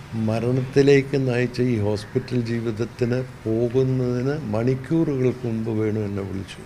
മരണത്തിലേക്ക് നയിച്ച ഈ ഹോസ്പിറ്റൽ ജീവിതത്തിന് പോകുന്നതിന് മണിക്കൂറുകൾക്ക് മുമ്പ് വേണു എന്നെ വിളിച്ചു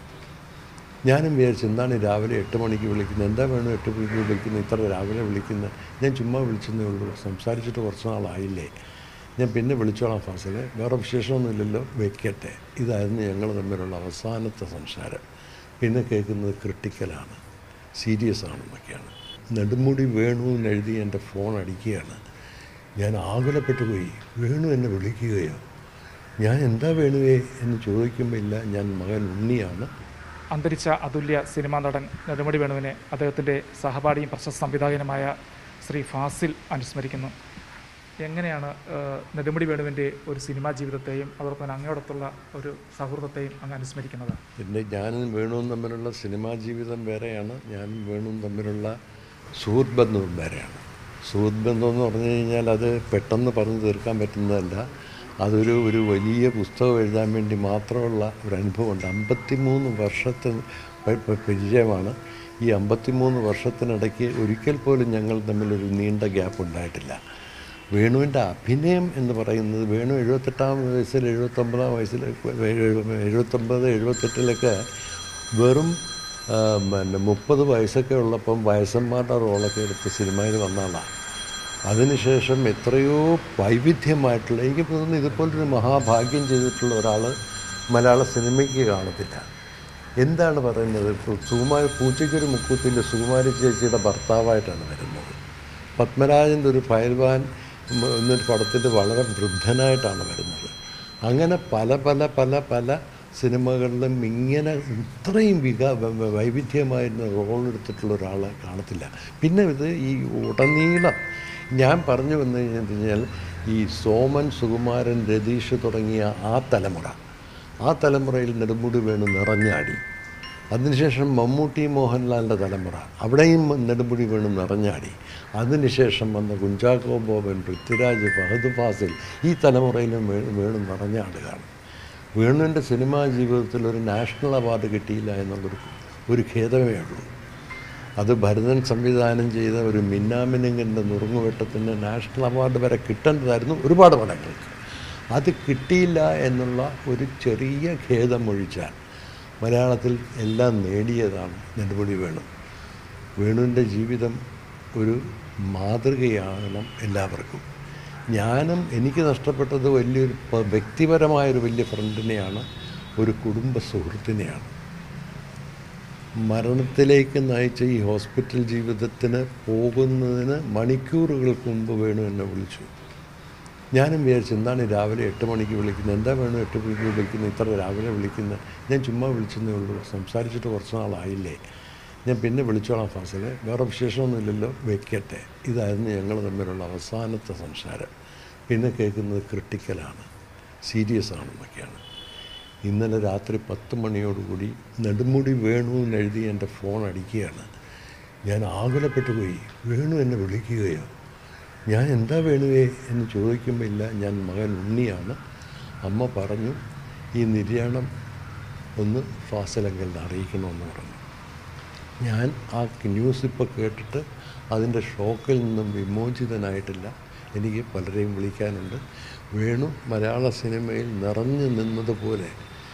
ഞാനും വിചാരിച്ചു എന്താണ് ഈ രാവിലെ എട്ട് മണിക്ക് വിളിക്കുന്നത് എന്താ വേണു എട്ട് മണിക്ക് വിളിക്കുന്നത് ഇത്ര രാവിലെ വിളിക്കുന്നത് ഞാൻ ചുമ്മാ വിളിച്ചെന്നേ ഉള്ളൂ സംസാരിച്ചിട്ട് കുറച്ച് നാളായില്ലേ ഞാൻ പിന്നെ വിളിച്ചോളാം ഫാസിൽ വേറെ വിശേഷമൊന്നുമില്ലല്ലോ വെക്കട്ടെ ഇതായിരുന്നു ഞങ്ങൾ തമ്മിലുള്ള അവസാനത്തെ സംസാരം പിന്നെ കേൾക്കുന്നത് ക്രിട്ടിക്കലാണ് സീരിയസ് ആണെന്നൊക്കെയാണ് നെടുമുടി വേണു എന്ന് എഴുതി എൻ്റെ ഫോൺ അടിക്കുകയാണ് ഞാൻ ആകുലപ്പെട്ടു പോയി വേണു എന്നെ വിളിക്കുകയോ ഞാൻ എന്താ വേണുവേ എന്ന് ചോദിക്കുമ്പോൾ ഇല്ല ഞാൻ മകൻ ഉണ്ണിയാണ് അന്തരിച്ച അതുല്യ സിനിമാ നടൻ നെടുമുടി വേണുവിനെ അദ്ദേഹത്തിൻ്റെ സഹപാഠിയും പ്രശസ്ത സംവിധായകനുമായ ശ്രീ ഫാസിൽ അനുസ്മരിക്കുന്നു എങ്ങനെയാണ് ഏഹ്, നെടുമുടി വേണുവിൻ്റെ ഒരു സിനിമാ ജീവിതത്തെയും അതോടൊപ്പം തന്നെ അങ്ങയോടൊത്തുള്ള ഒരു സൗഹൃദത്തെയും അങ്ങ് അനുസ്മരിക്കുന്നത് എൻ്റെ ഞാനും വേണുവും തമ്മിലുള്ള സിനിമാ ജീവിതം വേറെയാണ് ഞാനും വേണുവും തമ്മിലുള്ള സുഹൃത്ത് ബന്ധവും വേറെയാണ് സുഹൃത്ത് ബന്ധം എന്ന് പറഞ്ഞു കഴിഞ്ഞാൽ അത് പെട്ടെന്ന് പറഞ്ഞു തീർക്കാൻ പറ്റുന്നതല്ല അതൊരു ഒരു വലിയ പുസ്തകം എഴുതാൻ വേണ്ടി മാത്രമുള്ള ഒരു അനുഭവമുണ്ട് അമ്പത്തിമൂന്ന് വർഷത്തെ പ- പ- പരിചയമാണ് ഈ അമ്പത്തിമൂന്ന് വർഷത്തിനിടയ്ക്ക് ഒരിക്കൽ പോലും ഞങ്ങൾ തമ്മിലൊരു നീണ്ട ഗ്യാപ്പ് ഉണ്ടായിട്ടില്ല വേണുവിൻ്റെ അഭിനയം എന്ന് പറയുന്നത് വേണു എഴുപത്തെട്ടാം വയസ്സിൽ എഴുപത്തൊമ്പതാം വയസ്സിൽ എഴുപത്തൊമ്പത് എഴുപത്തെട്ടിലൊക്കെ വെറും ആ, പിന്നെ മുപ്പത് വയസ്സൊക്കെ ഉള്ളപ്പം വയസ്സന്മാരുടെ റോളൊക്കെ എടുത്ത് സിനിമയിൽ വന്ന ആളാണ് അതിനുശേഷം എത്രയോ വൈവിധ്യമായിട്ടുള്ള എനിക്ക് തോന്നുന്നു ഇതുപോലൊരു മഹാഭാഗ്യം ചെയ്തിട്ടുള്ള ഒരാൾ മലയാള സിനിമയ്ക്ക് കാണത്തില്ല എന്താണ് പറയുന്നത് ഇപ്പോൾ സുകുമാരി പൂച്ചയ്ക്കൊരു മുക്കൂത്തിൻ്റെ സുകുമാരി ചേച്ചിയുടെ ഭർത്താവായിട്ടാണ് വരുന്നത് പത്മരാജൻ്റെ ഒരു ഫയൽവാൻ മ- എന്നൊരു പടത്തിൽ വളരെ വൃദ്ധനായിട്ടാണ് വരുന്നത് അങ്ങനെ പല പല പല പല സിനിമകളിലും ഇങ്ങനെ ഇത്രയും വിക വ- വ- വൈവിധ്യമായിരുന്ന റോൾ എടുത്തിട്ടുള്ള ഒരാളെ കാണത്തില്ല പിന്നെ ഇത് ഈ ഉടനീളം ഞാൻ പറഞ്ഞു വന്നു കഴിഞ്ഞാൽ ഈ സോമൻ സുകുമാരൻ രതീഷ് തുടങ്ങിയ ആ തലമുറ ആ തലമുറയിൽ നെടുമുടി വേണു നിറഞ്ഞാടി അതിനുശേഷം മമ്മൂട്ടി മോഹൻലാലിൻ്റെ തലമുറ അവിടെയും നെടുമുടി വേണു നിറഞ്ഞാടി അതിനുശേഷം വന്ന കുഞ്ചാക്കോ ബോബൻ പൃഥ്വിരാജ് ഫഹദ് ഫാസിൽ ഈ തലമുറയിലും വേ- വേണു നിറഞ്ഞാടുകയാണ് വേണുവിൻ്റെ സിനിമാ ജീവിതത്തിൽ ഒരു നാഷണൽ അവാർഡ് കിട്ടിയില്ല എന്നുള്ളൊരു ഒരു ഖേദമേ ഉള്ളൂ അത് ഭരതൻ സംവിധാനം ചെയ്ത ഒരു മിന്നാമിനുങ്ങിൻ്റെ നുറുങ്ങുവെട്ടത്തിന് നാഷണൽ അവാർഡ് വരെ കിട്ടേണ്ടതായിരുന്നു ഒരുപാട് പടങ്ങൾക്ക് അത് കിട്ടിയില്ല എന്നുള്ള ഒരു ചെറിയ ഖേദമൊഴിച്ചാൽ മലയാളത്തിൽ എല്ലാം നേടിയതാണ് നെടുമുടി വേണു വേണുവിൻ്റെ ജീവിതം ഒരു മാതൃകയാകണം എല്ലാവർക്കും ഞാനും എനിക്ക് നഷ്ടപ്പെട്ടത് വലിയൊരു പ- വ്യക്തിപരമായൊരു വലിയ ഫ്രണ്ടിനെയാണ് ഒരു കുടുംബ സുഹൃത്തിനെയാണ് മരണത്തിലേക്ക് നയിച്ച ഈ ഹോസ്പിറ്റൽ ജീവിതത്തിന് പോകുന്നതിന് മണിക്കൂറുകൾക്ക് മുമ്പ് വേണു എന്നെ വിളിച്ചു ഞാനും വിചാരിച്ചു എന്താണ് ഈ രാവിലെ എട്ട് മണിക്ക് വിളിക്കുന്നത് എന്താ വേണു എട്ട് മണിക്ക് വിളിക്കുന്നത് ഇത്ര രാവിലെ വിളിക്കുന്നത് ഞാൻ ചുമ്മാ വിളിച്ചെന്നേ ഉള്ളൂ സംസാരിച്ചിട്ട് കുറച്ച് നാളായില്ലേ ഞാൻ പിന്നെ വിളിച്ചോളാം ഫാസിൽ വേറെ വിശേഷമൊന്നുമില്ലല്ലോ വെക്കട്ടെ ഇതായിരുന്നു ഞങ്ങൾ തമ്മിലുള്ള അവസാനത്തെ സംസാരം പിന്നെ കേൾക്കുന്നത് ക്രിട്ടിക്കലാണ് സീരിയസ് ആണെന്നൊക്കെയാണ് ഇന്നലെ രാത്രി പത്ത് മണിയോടുകൂടി നെടുമുടി വേണു എന്ന് എഴുതി എൻ്റെ ഫോൺ അടിക്കുകയാണ് ഞാൻ ആകുലപ്പെട്ടു പോയി വേണു എന്നെ വിളിക്കുകയോ ഞാൻ എന്താ വേണുവേ എന്ന് ചോദിക്കുമ്പോൾ ഇല്ല ഞാൻ മകൻ ഉണ്ണിയാണ് അമ്മ പറഞ്ഞു ഈ നിര്യാണം ഒന്ന് ഫാസലങ്കലിനെ അറിയിക്കണമെന്ന് പറഞ്ഞു ഞാൻ ആ ന്യൂസ് ഇപ്പോൾ കേട്ടിട്ട് അതിൻ്റെ ഷോക്കിൽ നിന്നും വിമോചിതനായിട്ടില്ല എനിക്ക് പലരെയും വിളിക്കാനുണ്ട് വേണു മലയാള സിനിമയിൽ നിറഞ്ഞു നിന്നതുപോലെ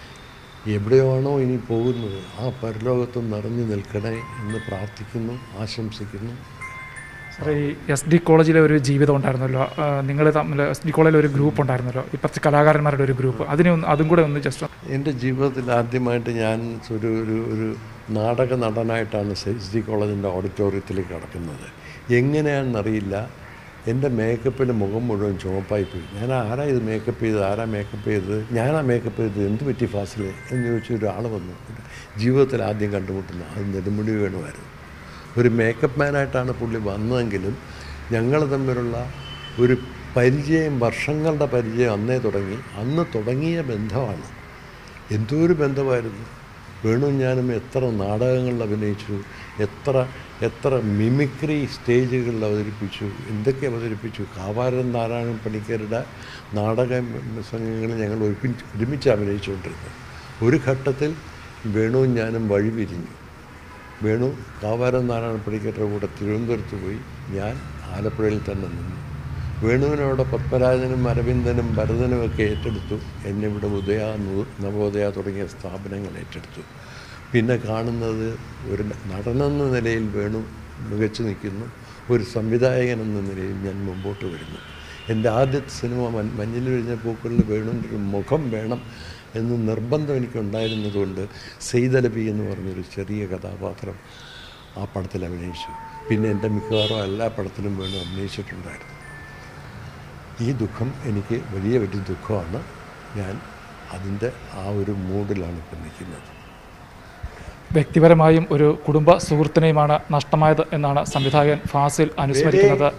എവിടെയാണോ ഇനി പോകുന്നത് ആ പരലോകത്തും നിറഞ്ഞു നിൽക്കണേ എന്ന് പ്രാർത്ഥിക്കുന്നു ആശംസിക്കുന്നു സാറേ ഈ എസ് ഡി കോളേജിലെ ഒരു ജീവിതം ഉണ്ടായിരുന്നല്ലോ നിങ്ങൾ തമ്മിൽ എസ് ഡി കോളേജിൽ ഒരു ഗ്രൂപ്പ് ഉണ്ടായിരുന്നല്ലോ ഇപ്പോഴത്തെ കലാകാരന്മാരുടെ ഒരു ഗ്രൂപ്പ് അതിനെ ഒന്ന് അതും കൂടെ ഒന്ന് ജസ്റ്റ് എൻ്റെ ജീവിതത്തിൽ ആദ്യമായിട്ട് ഞാൻ ഒരു ഒരു ഒരു നാടക നടനായിട്ടാണ് എസ് ഡി കോളേജിൻ്റെ ഓഡിറ്റോറിയത്തിലേക്ക് കടക്കുന്നത് എങ്ങനെയാണെന്നറിയില്ല എൻ്റെ മേക്കപ്പിൽ മുഖം മുഴുവൻ ചുവപ്പായി പോയി ഞാൻ ആരാ ഇത് മേക്കപ്പ് ചെയ്തത് ആരാ മേക്കപ്പ് ചെയ്തത് ഞാനാ മേക്കപ്പ് ചെയ്തത് എന്ത് പറ്റി ഫാസിൽ എന്ന് ചോദിച്ച ഒരാൾ വന്നു ജീവിതത്തിൽ ആദ്യം കണ്ടുമുട്ടുന്ന അത് നെടുമുടി വേണുമായിരുന്നു ഒരു മേക്കപ്പ് മാനായിട്ടാണ് പുള്ളി വന്നതെങ്കിലും ഞങ്ങൾ തമ്മിലുള്ള ഒരു പരിചയം വർഷങ്ങളുടെ പരിചയം അന്നേ തുടങ്ങി അന്ന് തുടങ്ങിയ ബന്ധമാണ് എന്തോ ഒരു ബന്ധമായിരുന്നു വേണു ഞാനും എത്ര നാടകങ്ങളിൽ അഭിനയിച്ചു എത്ര എത്ര മിമിക്രി സ്റ്റേജുകളിൽ അവതരിപ്പിച്ചു എന്തൊക്കെ അവതരിപ്പിച്ചു കാവാരൻ നാരായണൻ പണിക്കരുടെ നാടക സംഘങ്ങളിൽ ഞങ്ങൾ ഒരുമിച്ച് ഒരുമിച്ച് അഭിനയിച്ചുകൊണ്ടിരുന്നു ഒരു ഘട്ടത്തിൽ വേണുവും ഞാനും വഴിപിരിഞ്ഞു വേണു കാവാരൻ നാരായണ പണിക്കരുടെ കൂടെ തിരുവനന്തപുരത്ത് പോയി ഞാൻ ആലപ്പുഴയിൽ തന്നെ നിന്നു വേണുവിനോട് പത്മരാജനും അരവിന്ദനും ഭരതനും ഒക്കെ ഏറ്റെടുത്തു എന്നെ ഇവിടെ ഉദയ നൂ- നവോദയ തുടങ്ങിയ സ്ഥാപനങ്ങൾ ഏറ്റെടുത്തു പിന്നെ കാണുന്നത് ഒരു നടനെന്ന നിലയിൽ വേണു മികച്ചു നിൽക്കുന്നു ഒരു സംവിധായകൻ എന്ന നിലയിൽ ഞാൻ മുമ്പോട്ട് വരുന്നു എൻ്റെ ആദ്യത്തെ സിനിമ മഞ്ഞ മഞ്ഞിൽ വിരിഞ്ഞ പൂക്കളിൽ വേണുവിൻ്റെ ഒരു മുഖം വേണം എന്ന് നിർബന്ധം എനിക്കുണ്ടായിരുന്നതുകൊണ്ട് സെയ്തലബി എന്ന് പറഞ്ഞൊരു ചെറിയ കഥാപാത്രം ആ പടത്തിൽ അഭിനയിച്ചു പിന്നെ എൻ്റെ മിക്കവാറും എല്ലാ പടത്തിലും വേണു അഭിനയിച്ചിട്ടുണ്ടായിരുന്നു ഈ ദുഃഖം എനിക്ക് വലിയ വലിയ ദുഃഖമാണ് ഞാൻ അതിൻ്റെ ആ ഒരു മൂഡിലാണ് ഇപ്പം നിൽക്കുന്നത് വ്യക്തിപരമായും ഒരു കുടുംബ സുഹൃത്തിനെയുമാണ് നഷ്ടമായത് എന്നാണ് സംവിധായകൻ ഫാസിൽ അനുസ്മരിക്കുന്നത്